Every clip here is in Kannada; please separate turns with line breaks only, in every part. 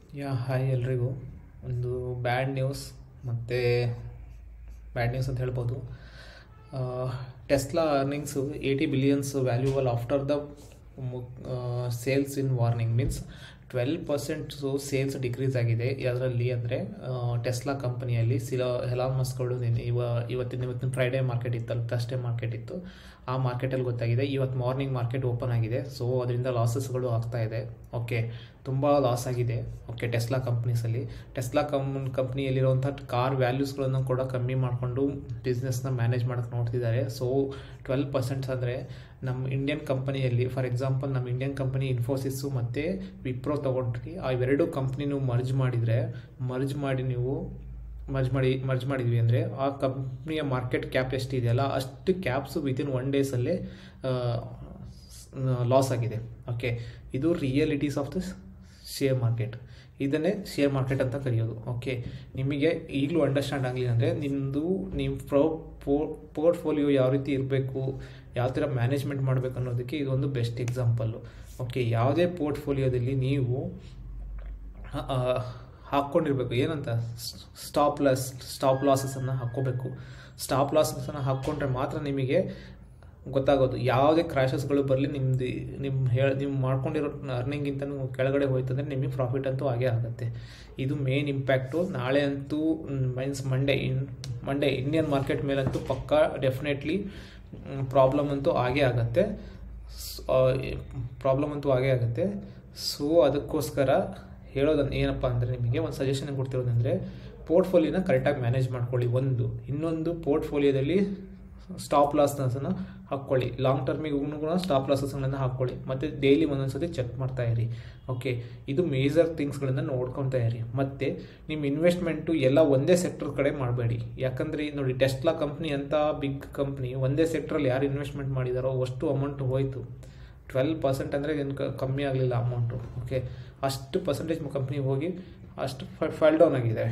ಯಾ ಹಾಯ್ ಎಲ್ರಿಗೂ ಒಂದು ಬ್ಯಾಡ್ ನ್ಯೂಸ್ ಮತ್ತು ಬ್ಯಾಡ್ ನ್ಯೂಸ್ ಅಂತ ಹೇಳ್ಬೋದು Tesla earnings eighty billions valuable after the sales in warning means twelve percents sales decrease ಆಗಿದೆ ಅದರಲ್ಲಿ ಅಂದರೆ ಟೆಸ್ಲಾ ಕಂಪನಿಯಲ್ಲಿ ಸಿಲ ಹೆಲಾನ್ ಮಸ್ಗಳು ನಿನ್ನೆ ಇವ ಇವತ್ತಿನ ಇವತ್ತಿನ ಫ್ರೈಡೇ ಮಾರ್ಕೆಟ್ ಇತ್ತಲ್ಲ ಥರ್ಸ್ಡೇ ಮಾರ್ಕೆಟ್ ಇತ್ತು ಆ ಮಾರ್ಕೆಟಲ್ಲಿ ಗೊತ್ತಾಗಿದೆ ಇವತ್ತು ಮಾರ್ನಿಂಗ್ ಮಾರ್ಕೆಟ್ ಓಪನ್ ಆಗಿದೆ ಸೊ ಅದರಿಂದ ಲಾಸಸ್ಗಳು ಆಗ್ತಾ ಇದೆ ಓಕೆ ತುಂಬ ಲಾಸ್ ಆಗಿದೆ ಓಕೆ ಟೆಸ್ಲಾ ಕಂಪ್ನೀಸಲ್ಲಿ ಟೆಸ್ಲಾ ಕಂ ಕಂಪ್ನಿಯಲ್ಲಿರುವಂಥ ಕಾರ್ ವ್ಯಾಲ್ಯೂಸ್ಗಳನ್ನು ಕೂಡ ಕಮ್ಮಿ ಮಾಡಿಕೊಂಡು ಬಿಸ್ನೆಸ್ನ ಮ್ಯಾನೇಜ್ ಮಾಡೋಕ್ಕೆ ನೋಡ್ತಿದ್ದಾರೆ ಸೊ ಟ್ವೆಲ್ ಪರ್ಸೆಂಟ್ಸ್ ಅಂದರೆ ನಮ್ಮ ಇಂಡಿಯನ್ ಕಂಪನಿಯಲ್ಲಿ ಫಾರ್ ಎಕ್ಸಾಂಪಲ್ ನಮ್ಮ ಇಂಡಿಯನ್ ಕಂಪನಿ ಇನ್ಫೋಸಿಸ್ಸು ಮತ್ತು ವಿಪ್ರೋ ತೊಗೊಂಡ್ರಿ ಆ ಎರಡು ಕಂಪ್ನಿನೂ ಮರ್ಜ್ ಮಾಡಿದರೆ ಮರ್ಜ್ ಮಾಡಿ ನೀವು ಮರ್ಜ್ ಮಾಡಿ ಮರ್ಜ್ ಮಾಡಿದ್ವಿ ಅಂದರೆ ಆ ಕಂಪ್ನಿಯ ಮಾರ್ಕೆಟ್ ಕ್ಯಾಪ್ ಎಷ್ಟಿದೆಯಲ್ಲ ಅಷ್ಟು ಕ್ಯಾಪ್ಸು ವಿತಿನ್ ಒನ್ ಡೇಸಲ್ಲೇ ಲಾಸ್ ಆಗಿದೆ ಓಕೆ ಇದು realities of the share market ಇದನ್ನೇ ಶೇರ್ ಮಾರ್ಕೆಟ್ ಅಂತ ಕರೆಯೋದು ಓಕೆ ನಿಮಗೆ ಈಗಲೂ ಅಂಡರ್ಸ್ಟ್ಯಾಂಡ್ ಆಗಲಿಲ್ಲ ಅಂದರೆ ನಿಮ್ಮದು ನೀವು ಪ್ರೊ ಪೋರ್ಟ್ಫೋಲಿಯೋ ಯಾವ ರೀತಿ ಇರಬೇಕು ಯಾವ ಥರ ಮ್ಯಾನೇಜ್ಮೆಂಟ್ ಮಾಡಬೇಕು ಅನ್ನೋದಕ್ಕೆ ಇದೊಂದು ಬೆಸ್ಟ್ ಎಕ್ಸಾಂಪಲ್ಲು ಓಕೆ ಯಾವುದೇ ಪೋರ್ಟ್ಫೋಲಿಯೋದಲ್ಲಿ ನೀವು ಹಾಕ್ಕೊಂಡಿರ್ಬೇಕು ಏನಂತ ಸ್ಟಾಪ್ ಲಾಸ್ ಸ್ಟಾಪ್ ಲಾಸಸನ್ನು ಹಾಕ್ಕೋಬೇಕು ಸ್ಟಾಪ್ ಲಾಸಸನ್ನು ಹಾಕ್ಕೊಂಡ್ರೆ ಮಾತ್ರ ನಿಮಗೆ ಗೊತ್ತಾಗೋದು ಯಾವುದೇ ಕ್ರ್ಯಾಶಸ್ಗಳು ಬರಲಿ ನಿಮ್ಮದು ನಿಮ್ಮ ಹೇಳಿ ನೀವು ಮಾಡ್ಕೊಂಡಿರೋ ಅರ್ನಿಂಗಿಂತ ಕೆಳಗಡೆ ಹೋಯ್ತಂದರೆ ನಿಮಗೆ ಪ್ರಾಫಿಟ್ ಅಂತೂ ಆಗೇ ಆಗುತ್ತೆ ಇದು ಮೇನ್ ಇಂಪ್ಯಾಕ್ಟು ನಾಳೆ ಅಂತೂ means Monday in Monday Indian market ಮೇಲಂತೂ ಪಕ್ಕಾ ಡೆಫಿನೆಟ್ಲಿ ಪ್ರಾಬ್ಲಮ್ ಅಂತೂ ಆಗೇ ಆಗುತ್ತೆ ಪ್ರಾಬ್ಲಮ್ ಅಂತೂ ಆಗೇ ಆಗುತ್ತೆ ಸೊ ಅದಕ್ಕೋಸ್ಕರ ಹೇಳೋದನ್ನು ಏನಪ್ಪ ಅಂದರೆ ನಿಮಗೆ ಒಂದು ಸಜೆಷನ್ ಕೊಡ್ತಿರೋದಂದರೆ ಪೋರ್ಟ್ಫೋಲಿಯೋನ ಕರೆಕ್ಟಾಗಿ ಮ್ಯಾನೇಜ್ ಮಾಡ್ಕೊಳ್ಳಿ ಒಂದು ಇನ್ನೊಂದು ಪೋರ್ಟ್ಫೋಲಿಯೋದಲ್ಲಿ ಸ್ಟಾಪ್ ಲಾಸ್ನ ಹಾಕ್ಕೊಳ್ಳಿ ಲಾಂಗ್ ಟರ್ಮಿಗೂ ಕೂಡ ಸ್ಟಾಪ್ ಲಾಸಸ್ಗಳನ್ನು ಹಾಕ್ಕೊಳ್ಳಿ ಮತ್ತು ಡೈಲಿ ಒಂದೊಂದು ಸತಿ ಚೆಕ್ ಮಾಡ್ತಾ ಇರಿ ಓಕೆ ಇದು ಮೇಜರ್ ಥಿಂಗ್ಸ್ಗಳನ್ನು ನೋಡ್ಕೊತಾ ಇರಿ ಮತ್ತು ನಿಮ್ಮ ಇನ್ವೆಸ್ಟ್ಮೆಂಟು ಎಲ್ಲ ಒಂದೇ ಸೆಕ್ಟರ್ ಕಡೆ ಮಾಡಬೇಡಿ ಯಾಕಂದರೆ ನೋಡಿ ಟೆಸ್ಲಾ ಕಂಪ್ನಿ ಅಂತ ಬಿಗ್ ಕಂಪ್ನಿ ಒಂದೇ ಸೆಕ್ಟ್ರಲ್ಲಿ ಯಾರು ಇನ್ವೆಸ್ಟ್ಮೆಂಟ್ ಮಾಡಿದಾರೋ ಅಷ್ಟು ಅಮೌಂಟ್ ಹೋಯಿತು ಟ್ವೆಲ್ ಪರ್ಸೆಂಟ್ ಅಂದರೆ ಏನು ಕಮ್ಮಿ ಆಗಲಿಲ್ಲ ಅಮೌಂಟು ಓಕೆ ಅಷ್ಟು ಪರ್ಸೆಂಟೇಜ್ ಕಂಪ್ನಿ ಹೋಗಿ ಅಷ್ಟು ಫೈಲ್ ಡೌನ್ ಆಗಿದೆ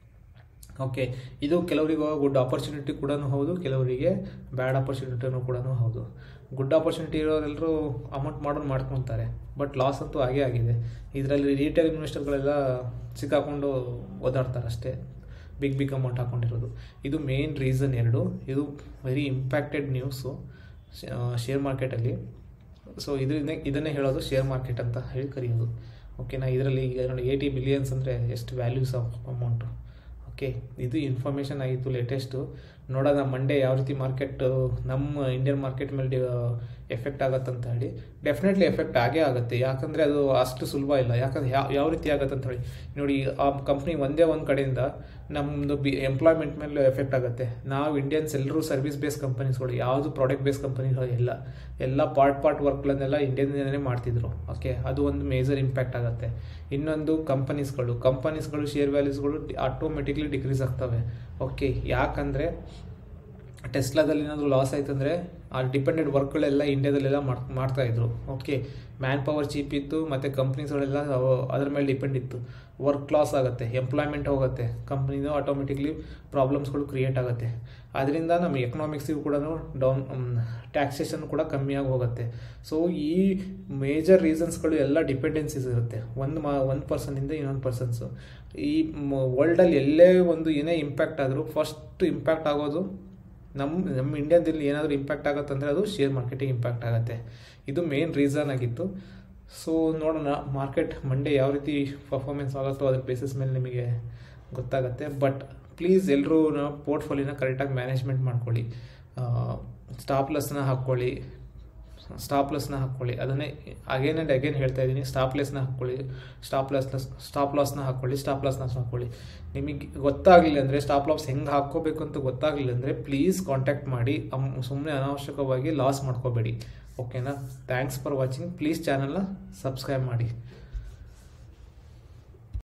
ಓಕೆ ಇದು ಕೆಲವರಿಗೆ ಗುಡ್ ಆಪರ್ಚುನಿಟಿ ಕೂಡ ಹೌದು ಕೆಲವರಿಗೆ ಬ್ಯಾಡ್ ಆಪರ್ಚುನಿಟಿನೂ ಕೂಡ ಹೌದು ಗುಡ್ ಆಪರ್ಚುನಿಟಿ ಇರೋರೆಲ್ಲರೂ ಅಮೌಂಟ್ ಮಾಡೋದು ಮಾಡ್ಕೊತಾರೆ ಬಟ್ ಲಾಸ್ ಅಂತೂ ಆಗೇ ಆಗಿದೆ ಇದರಲ್ಲಿ ರಿಟೇಲ್ ಇನ್ವೆಸ್ಟರ್ಗಳೆಲ್ಲ ಸಿಕ್ಕಾಕೊಂಡು ಓದಾಡ್ತಾರೆ ಅಷ್ಟೇ ಬಿಗ್ ಬಿಗ್ ಅಮೌಂಟ್ ಹಾಕ್ಕೊಂಡಿರೋದು ಇದು ಮೇನ್ ರೀಸನ್ ಎರಡು ಇದು ವೆರಿ ಇಂಪ್ಯಾಕ್ಟೆಡ್ ನ್ಯೂಸು ಶೇರ್ ಮಾರ್ಕೆಟಲ್ಲಿ ಸೊ ಇದನ್ನೇ ಇದನ್ನೇ ಹೇಳೋದು ಶೇರ್ ಮಾರ್ಕೆಟ್ ಅಂತ ಹೇಳಿ ಕರೆಯೋದು ಓಕೆನಾ ಇದರಲ್ಲಿ ಈಗ ನೋಡಿ ಏಯ್ಟಿ ಬಿಲಿಯನ್ಸ್ ಅಂದರೆ ಎಷ್ಟು ವ್ಯಾಲ್ಯೂಸ್ ಆಫ್ ಅಮೌಂಟು ಓಕೆ ಇದು ಇನ್ಫಾರ್ಮೇಷನ್ ಆಗಿತ್ತು ಲೇಟೆಸ್ಟು ನೋಡೋಣ ಮಂಡೇ ಯಾವ ರೀತಿ ಮಾರ್ಕೆಟ್ ನಮ್ಮ ಇಂಡಿಯನ್ ಮಾರ್ಕೆಟ್ ಮೇಲೆ ಎಫೆಕ್ಟ್ ಆಗುತ್ತೆ ಅಂತ ಹೇಳಿ ಡೆಫಿನೆಟ್ಲಿ ಎಫೆಕ್ಟ್ ಆಗೇ ಆಗುತ್ತೆ ಯಾಕಂದರೆ ಅದು ಅಷ್ಟು ಸುಲಭ ಇಲ್ಲ ಯಾಕಂದ್ರೆ ಯಾವ ಯಾವ ರೀತಿ ಆಗುತ್ತೆ ಅಂತ ಹೇಳಿ ನೋಡಿ ಆ ಕಂಪ್ನಿ ಒಂದೇ ಒಂದು ಕಡೆಯಿಂದ ನಮ್ಮದು ಬಿ ಎಂಪ್ಲಾಯ್ಮೆಂಟ್ ಮೇಲೆ ಎಫೆಕ್ಟ್ ಆಗುತ್ತೆ ನಾವು ಇಂಡಿಯನ್ಸ್ ಎಲ್ಲರೂ ಸರ್ವಿಸ್ ಬೇಸ್ ಕಂಪನೀಸ್ಗಳು ಯಾವುದು ಪ್ರಾಡಕ್ಟ್ ಬೇಸ್ ಕಂಪನಿಗಳು ಎಲ್ಲ ಎಲ್ಲ ಪಾರ್ಟ್ ಪಾರ್ಟ್ ವರ್ಕ್ಗಳನ್ನೆಲ್ಲ ಇಂಡಿಯನ್ನೇ ಮಾಡ್ತಿದ್ರು ಓಕೆ ಅದು ಒಂದು ಮೇಜರ್ ಇಂಪ್ಯಾಕ್ಟ್ ಆಗುತ್ತೆ ಇನ್ನೊಂದು ಕಂಪನೀಸ್ಗಳು ಕಂಪನೀಸ್ಗಳು ಶೇರ್ ವ್ಯಾಲ್ಯೂಸ್ಗಳು ಆಟೋಮೆಟಿಕ್ಲಿ ಡಿಕ್ರೀಸ್ ಆಗ್ತವೆ ಓಕೆ ಯಾಕಂದರೆ ಟೆಸ್ಲಾದಲ್ಲಿ ಏನಾದರೂ ಲಾಸ್ ಆಯ್ತಂದರೆ ಆ ಡಿಪೆಂಡೆಡ್ ವರ್ಕ್ಗಳೆಲ್ಲ ಇಂಡಿಯಾದಲ್ಲೆಲ್ಲ ಮಾಡ್ ಮಾಡ್ತಾಯಿದ್ರು ಓಕೆ ಮ್ಯಾನ್ ಪವರ್ ಚೀಪ್ ಇತ್ತು ಮತ್ತು ಕಂಪ್ನೀಸ್ಗಳೆಲ್ಲ ಅದ್ರ ಮೇಲೆ ಡಿಪೆಂಡ್ ಇತ್ತು ವರ್ಕ್ ಲಾಸ್ ಆಗುತ್ತೆ ಎಂಪ್ಲಾಯ್ಮೆಂಟ್ ಹೋಗುತ್ತೆ ಕಂಪ್ನಿದು ಆಟೋಮೆಟಿಕ್ಲಿ ಪ್ರಾಬ್ಲಮ್ಸ್ಗಳು ಕ್ರಿಯೇಟ್ ಆಗುತ್ತೆ ಅದರಿಂದ ನಮ್ಮ ಎಕನಾಮಿಕ್ಸಿಗೂ ಕೂಡ ಡೌನ್ ಟ್ಯಾಕ್ಸೇಷನ್ ಕೂಡ ಕಮ್ಮಿಯಾಗಿ ಹೋಗುತ್ತೆ ಸೊ ಈ ಮೇಜರ್ ರೀಸನ್ಸ್ಗಳು ಎಲ್ಲ ಡಿಪೆಂಡೆನ್ಸೀಸ್ ಇರುತ್ತೆ ಒಂದು ಮಾ ಒಂದು ಪರ್ಸನಿಂದ ಇನ್ನೊಂದು ಪರ್ಸನ್ಸು ಈ ವರ್ಲ್ಡಲ್ಲಿ ಎಲ್ಲೇ ಒಂದು ಏನೇ ಇಂಪ್ಯಾಕ್ಟ್ ಆದರೂ ಫಸ್ಟ್ ಇಂಪ್ಯಾಕ್ಟ್ ಆಗೋದು ನಮ್ಮ ನಮ್ಮ ಇಂಡಿಯಾದಲ್ಲಿ ಏನಾದರೂ ಇಂಪ್ಯಾಕ್ಟ್ ಆಗುತ್ತೆ ಅಂದರೆ ಅದು ಶೇರ್ ಮಾರ್ಕೆಟಿಗೆ ಇಂಪ್ಯಾಕ್ಟ್ ಆಗುತ್ತೆ ಇದು ಮೇನ್ ರೀಸನ್ ಆಗಿತ್ತು ಸೊ ನೋಡೋಣ ಮಾರ್ಕೆಟ್ ಮಂಡೇ ಯಾವ ರೀತಿ ಪರ್ಫಾರ್ಮೆನ್ಸ್ ಆಗುತ್ತೋ ಅದ್ರ ಬೇಸಿಸ್ ಮೇಲೆ ನಿಮಗೆ ಗೊತ್ತಾಗುತ್ತೆ ಬಟ್ ಪ್ಲೀಸ್ ಎಲ್ಲರೂ ಪೋರ್ಟ್ಫೋಲಿಯೋನ ಕರೆಕ್ಟಾಗಿ ಮ್ಯಾನೇಜ್ಮೆಂಟ್ ಮಾಡ್ಕೊಳ್ಳಿ ಸ್ಟಾಪ್ ಲೆಸ್ನ ಹಾಕ್ಕೊಳ್ಳಿ ಸ್ಟಾಪ್ ಲೆಸ್ನ ಹಾಕ್ಕೊಳ್ಳಿ ಅದನ್ನೇ ಅಗೇನ್ ಆ್ಯಂಡ್ ಅಗೇನ್ ಹೇಳ್ತಾ ಇದ್ದೀನಿ ಸ್ಟಾಪ್ ಲೆಸ್ನ ಹಾಕ್ಕೊಳ್ಳಿ ಸ್ಟಾಪ್ ಲಾಸ್ ಸ್ಟಾಪ್ ಲಾಸ್ನ ಹಾಕ್ಕೊಳ್ಳಿ ಸ್ಟಾಪ್ ಲಾಸ್ನ ಹಾಕ್ಕೊಳ್ಳಿ ನಿಮಗೆ ಗೊತ್ತಾಗಲಿಲ್ಲ ಅಂದರೆ ಸ್ಟಾಪ್ ಲಾಸ್ ಹೆಂಗೆ ಹಾಕ್ಕೋಬೇಕು ಅಂತ ಗೊತ್ತಾಗಲಿಲ್ಲ ಅಂದರೆ ಪ್ಲೀಸ್ ಕಾಂಟ್ಯಾಕ್ಟ್ ಮಾಡಿ ಸುಮ್ಮನೆ ಅನಾವಶ್ಯಕವಾಗಿ ಲಾಸ್ ಮಾಡ್ಕೋಬೇಡಿ ಓಕೆನಾ ಥ್ಯಾಂಕ್ಸ್ ಫಾರ್ ವಾಚಿಂಗ್ ಪ್ಲೀಸ್ ಚಾನಲ್ನ ಸಬ್ಸ್ಕ್ರೈಬ್ ಮಾಡಿ